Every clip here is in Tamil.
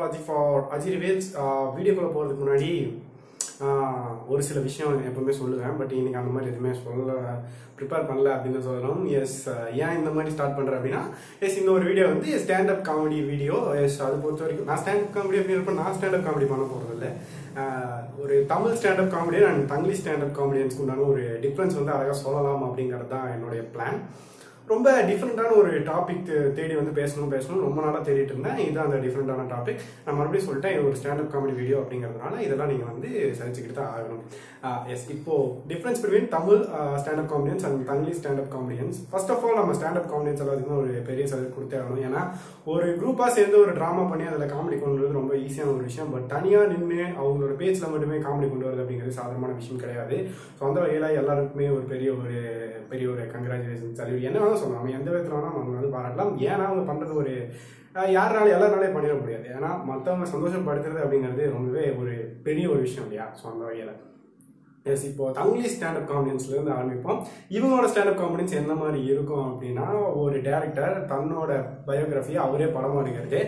அஜி ஃபார் அஜி ரிவேல்ஸ் வீடியோக்குள்ளே போகிறதுக்கு முன்னாடி ஆஹ், ஒரு சில விஷயம் எப்பவுமே சொல்லுவேன் பட் இன்னைக்கு அந்த மாதிரி எதுவுமே சொல்ல ப்ரிப்பேர் பண்ணல அப்படின்னு சொல்லணும் எஸ் ஏன் இந்த மாதிரி ஸ்டார்ட் பண்ணுறேன் அப்படின்னா எஸ் இந்த ஒரு வீடியோ வந்து ஸ்டாண்டப் காமெடி வீடியோ எஸ் அது பொறுத்த வரைக்கும் நான் ஸ்டாண்டப் காமெடி அப்படி இருப்பேன் நான் ஸ்டாண்டப் காமெடி பண்ண போகிறது இல்லை ஒரு Tamil standup comedian and Tanglish standup காமெடியன்ஸ்க்கு உண்டான ஒரு டிஃப்ரென்ஸ் வந்து அழகாக சொல்லலாம் அப்படிங்கிறது தான் என்னுடைய பிளான் ரொம்ப டிஃப்ரெண்ட்டான ஒரு டாபிக் தேடி வந்து பேசணும் பேசணும் ரொம்ப நாளாக தேடிட்டு இருந்தேன் இதுதான் அந்த டிஃப்ரெண்ட்டான டாபிக் நான் மறுபடியும் சொல்லிட்டேன் இது ஒரு ஸ்டாண்டப் காமெடி வீடியோ அப்படிங்கிறதுனால இதெல்லாம் நீங்கள் வந்து சகிச்சுக்கிட்டு தான் ஆகணும் எஸ் இப்போ difference between Tamil standup comedians and Tanglish standup comedians first of all நம்ம ஸ்டாண்டப் காமெடியன்ஸ் எல்லாத்துக்குமே ஒரு பெரிய சலுகை கொடுத்தே ஆகணும் ஏன்னா ஒரு குரூப்பாக சேர்ந்து ஒரு ட்ராமா பண்ணி அதில் காமெடி கொண்டு வரது ரொம்ப ஈஸியான ஒரு விஷயம் பட் தனியாக நின்று அவங்களோட பேச்சில் மட்டுமே காமெடி கொண்டு வரது அப்படிங்கிறது சாதாரணமான விஷயம் கிடையாது ஸோ அந்த வகையில் எல்லாருக்குமே ஒரு பெரிய ஒரு பெரிய ஒரு கங்க்ராச்சுலேஷன் சல்யூட் என்ன வேணாலும் சொல்லலாம் நம்ம எந்த விதத்தில் வேணாலும் அவங்க வந்து பாராட்டலாம் ஏன்னா அவங்க பண்ணுறது ஒரு அஹ், யாருனாலும் எல்லாருனாலே பண்ணிட முடியாது ஏன்னா மற்றவங்க சந்தோஷப்படுத்துறது அப்படிங்கிறது ரொம்பவே ஒரு பெரிய ஒரு விஷயம் இல்லையா ஸோ அந்த வகையில் எஸ் இப்போ தங்கிலீஷ் ஸ்டாண்டப் காமெடியன்ஸ்லேருந்து ஆரம்பிப்போம் இவங்களோட ஸ்டாண்டப் காமெடியன்ஸ் எந்த மாதிரி இருக்கும் அப்படின்னா ஒரு டேரக்டர் தன்னோட பயோகிராஃபியை அவரே படமாக எடுக்கிறது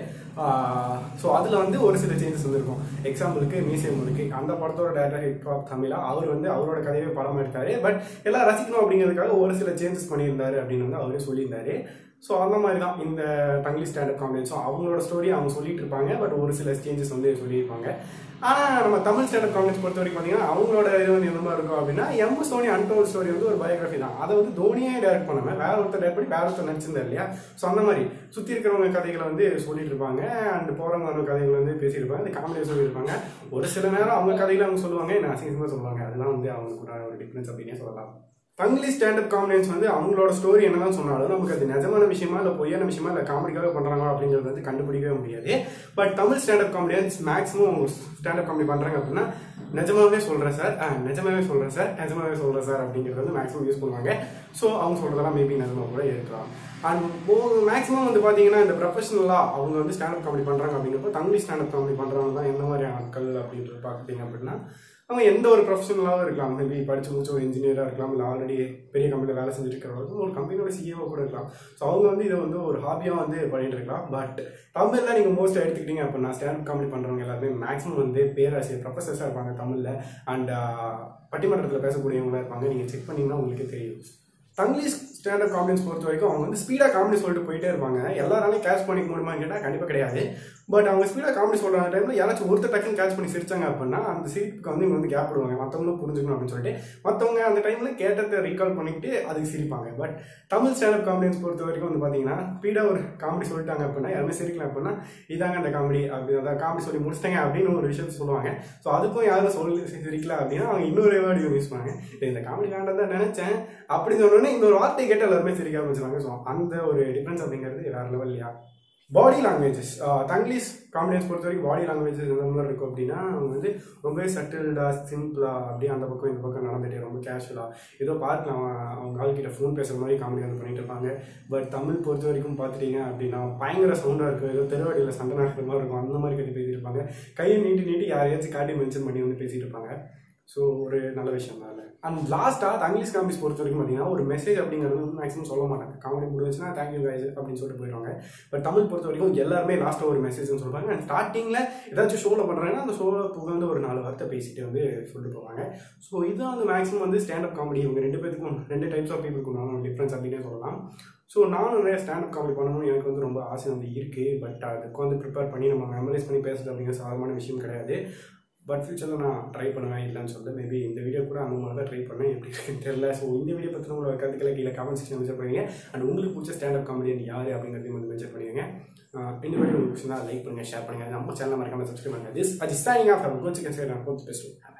ஸோ அதில் வந்து ஒரு சில சேஞ்சஸ் வந்திருக்கும் எக்ஸாம்பிளுக்கு மியூசியம் இருக்கு அந்த படத்தோட டேரக்டர் ஹிப்ஹாப் தமிழா அவர் வந்து அவரோட கதையை படமாக எடுத்தாரு பட் எல்லாம் ரசிக்கணும் அப்படிங்கிறதுக்காக ஒரு சில சேஞ்சஸ் பண்ணியிருந்தாரு அப்படின்னு வந்து அவரே சொல்லியிருந்தாரு ஸோ அந்த மாதிரி தான் இந்த தங்கிலீஷ் ஸ்டாண்டப் காமெடியன்ஸும் அவங்களோட ஸ்டோரி அவங்க சொல்லிட்டு இருப்பாங்க பட் ஒரு சில சேஞ்சஸ் வந்து சொல்லியிருப்பாங்க ஆனால் நம்ம தமிழ் ஸ்டாண்டப் காமெடியன்ஸ் பொறுத்த வரைக்கும் பார்த்தீங்கன்னா அவங்களோட இது வந்து எந்த மாதிரி இருக்கும் அப்படின்னா எம் சோனி அன்டோல் ஸ்டோரி வந்து ஒரு பயோகிராஃபி தான் அதை வந்து தோனியே டைரக்ட் பண்ணாம வேற ஒருத்தர் டைரக்ட் பண்ணி வேற ஒருத்தர் நடிச்சிருந்தார் இல்லையா ஸோ அந்த மாதிரி சுற்றி இருக்கிறவங்க கதைகளை வந்து சொல்லிட்டு இருப்பாங்க அண்ட் போகிறவங்க வரவங்க கதைகளை வந்து பேசியிருப்பாங்க இந்த காமெடியை சொல்லியிருப்பாங்க ஒரு சில நேரம் அவங்க கதைகளை அவங்க சொல்லுவாங்க என்ன அசிங்கமாக சொல்லுவாங்க அதெல்லாம் வந்து அவங்களுக்கு கூட ஒரு டிஃப்ரென்ஸ் அப்படின்னே சொல்லலாம் தங்கிலீஷ் ஸ்டாண்டப் காமெடியன்ஸ் வந்து அவங்களோட ஸ்டோரி என்னதான் சொன்னாலும் நமக்கு அது நிஜமான விஷயமா இல்லை பொய்யான விஷயமா இல்லை காமெடிக்காக பண்ணுறாங்க அப்படிங்கிறது வந்து கண்டுபிடிக்கவே முடியாது but Tamil standup comedians maximum அவங்க ஸ்டாண்டப் காமெடி பண்ணுறாங்க அப்படின்னா நிஜமாவே சொல்கிறேன் சார் ஆ நிஜமாவே சொல்கிறேன் சார் நிஜமாவே சொல்கிறேன் சார் அப்படிங்கிறது வந்து மேக்ஸிமம் யூஸ் பண்ணுவாங்க ஸோ அவங்க சொல்கிறதெல்லாம் மேபி நிஜமா கூட இருக்கலாம் அண்ட் மேக்ஸிமம் வந்து பார்த்தீங்கன்னா இந்த ப்ரொஃபஷனலாக அவங்க வந்து ஸ்டாண்டப் காமெடி பண்ணுறாங்க அப்படிங்கிறப்போ தங்கிலீஷ் ஸ்டாண்டப் காமெடி பண்ணுறவங்க தான் எந்த மாதிரி ஆட்கள் அப்படின்றது பார்க்குறீங்க அப்படின்னா அவங்க எந்த ஒரு ப்ரொஃபஷனலாகவும் இருக்கலாம் மேபி படிச்சு முடிச்ச ஒரு இன்ஜினியராக இருக்கலாம் இல்லை ஆல்ரெடி பெரிய கம்பெனியில் வேலை செஞ்சுட்டு இருக்கிறவங்க ஒரு கம்பெனியோட சிஇஓ கூட இருக்கலாம் ஸோ அவங்க வந்து இதை வந்து ஒரு ஹாபியாக வந்து பண்ணிட்டு இருக்கலாம் பட் தமிழில் நீங்கள் மோஸ்ட்டாக எடுத்துக்கிட்டீங்க அப்படின்னா ஸ்டாண்ட் காமெடி பண்ணுறவங்க எல்லாருமே மேக்ஸிமம் வந்து பேராசிரியர் ப்ரொஃபஸர்ஸாக இருப்பாங்க தமிழில் அண்ட் பட்டிமன்றத்தில் பேசக்கூடியவங்களா இருப்பாங்க நீங்கள் செக் பண்ணீங்கன்னா உங்களுக்கே தெரியும் தங்கிலீஷ் ஸ்டாண்டப் காமெடிஸ் பொறுத்த வரைக்கும் அவங்க வந்து ஸ்பீடாக காமெடி சொல்லிட்டு போயிட்டே இருப்பாங்க எல்லாராலையும் கேட்ச் பண்ணிக்க முடியுமான்னு கேட்டால் கண்டிப்பாக கிடையாது பட் அவங்க ஸ்பீடாக காமெடி சொல்கிற டைமில் யாராச்சும் ஒருத்தர் டக்குன்னு கேட்ச் பண்ணி சிரிச்சாங்க அப்படின்னா அந்த சிரிப்புக்கு வந்து இவங்க வந்து கேப் விடுவாங்க மற்றவங்களும் புரிஞ்சுக்கணும் அப்படின்னு சொல்லிட்டு மற்றவங்க அந்த டைமில் கேட்டதை ரீகால் பண்ணிட்டு அதுக்கு சிரிப்பாங்க பட் தமிழ் ஸ்டாண்டப் காமெடியன்ஸ் பொறுத்த வரைக்கும் வந்து பார்த்தீங்கன்னா ஸ்பீடாக ஒரு காமெடி சொல்லிட்டாங்க அப்படின்னா யாருமே சிரிக்கல அப்படின்னா இதாங்க அந்த காமெடி அப்படி அதான் காமெடி சொல்லி முடிச்சிட்டாங்க அப்படின்னு ஒரு விஷயத்த சொல்லுவாங்க ஸோ அதுக்கும் யாரும் சொல்லி சிரிக்கல அப்படின்னா அவங்க இன்னொரு வேர்டு யூஸ் பண்ணுவாங்க "டேய், இந்த காமெடி வேண்டாம் தான் நினைச்சேன் அப்படி சொன்னோடனே இந்த ஒரு வார்த்தை கேட்டு எல்லாருமே சிரிக்க ஆரம்பிச்சிருவாங்க ஸோ அந்த ஒரு டிஃபரன்ஸ் அப்படிங்கிறது வேற லெவல் இல்லையா பாடி லாங்குவேஜஸ் தங்கிலீஷ் காமெடியன்ஸ் பொறுத்த வரைக்கும் பாடி லாங்குவேஜஸ் எந்த மாதிரி இருக்கும் அப்படின்னா அவங்க வந்து ரொம்பவே சட்டில்டாக சிம்பிளாக அப்படியே அந்த பக்கம் இந்த பக்கம் நடந்துட்டு ரொம்ப கேஷுவலாக ஏதோ பார்க்கலாம் அவன் அவங்க ஆள்கிட்ட ஃபோன் பேசுகிற மாதிரி காமெடி வந்து பண்ணிட்டு இருப்பாங்க பட் தமிழ் பொறுத்த வரைக்கும் பார்த்துட்டீங்க அப்படின்னா பயங்கர சவுண்டாக இருக்கும் ஏதோ தெருவாடியில் சண்டை நடக்கிற மாதிரி இருக்கும் அந்த மாதிரி கட்டி பேசிட்டு இருப்பாங்க கையை நீட்டி நீட்டி யாரையாச்சும் காட்டி மென்ஷன் பண்ணி வந்து பேசிட்டு இருப்பாங்க ஸோ ஒரு நல்ல விஷயம் தான் அதில் அண்ட் லாஸ்ட்டாக தங்கிலீஷ் காமெடிஸ் பொறுத்த வரைக்கும் பார்த்தீங்கன்னா ஒரு மெசேஜ் அப்படிங்கிறது வந்து மேக்ஸிமம் சொல்ல மாட்டாங்க காமெடி முடிஞ்சுன்னா தேங்க்யூ guys அப்படின்னு சொல்லிட்டு போயிடுவாங்க பட் தமிழ் பொறுத்த வரைக்கும் எல்லாருமே லாஸ்ட்டாக ஒரு மெசேஜ்னு சொல்லுவாங்க அண்ட் ஸ்டார்டிங்கில் ஏதாச்சும் ஷோவில் பண்ணுறாங்கன்னா அந்த ஷோவில் புகழ்ந்து ஒரு நாலு வார்த்தை பேசிட்டு வந்து சொல்லிட்டு போவாங்க ஸோ இதுதான் வந்து மேக்ஸிமம் வந்து ஸ்டாண்டப் காமெடி இவங்க ரெண்டு பேத்துக்கும் ரெண்டு டைப்ஸ் ஆஃப் பீப்புளுக்கு டிஃப்ரென்ஸ் அப்படின்னே சொல்லலாம் ஸோ நானும் நிறைய ஸ்டாண்டப் காமெடி பண்ணணும்னு எனக்கு வந்து ரொம்ப ஆசை வந்து இருக்குது பட் அதுக்கு வந்து ப்ரிப்பேர் பண்ணி நம்ம மெமரைஸ் பண்ணி பேசுறது அப்படிங்கிற சாதாரணமான விஷயம் கிடையாது பட் ஃபியூச்சரில் நான் ட்ரை பண்ணுவேன் இல்லைன்னு சொல்லிட்டு மேபி இந்த வீடியோ கூட அந்த மாதிரி தான் ட்ரை பண்ணேன் எப்படி இருக்குன்னு தெரியல ஸோ இந்த வீடியோ பற்றி உங்களோட கருத்துக்களை கீழே கமெண்ட் செக்ஷன் மென்ஷன் பண்ணுவீங்க அண்ட் உங்களுக்கு பிடிச்ச ஸ்டாண்டப் காமெடியன் யார் அப்படிங்கிறதையும் வந்து மென்ஷன் பண்ணுவீங்க ஆஹ் இந்த வீடியோ உங்களுக்கு பிடிச்சிருந்தா லைக் பண்ணுங்கள் ஷேர் பண்ணுங்கள் நம்ம சேனல் மறக்காம சப்ஸ்கிரைப் பண்ணுங்கள் திஸ் அஜி சைனிங் ஆஃப் கோச்சு கேன்சர் நான் கோச்சு பேசுவேன்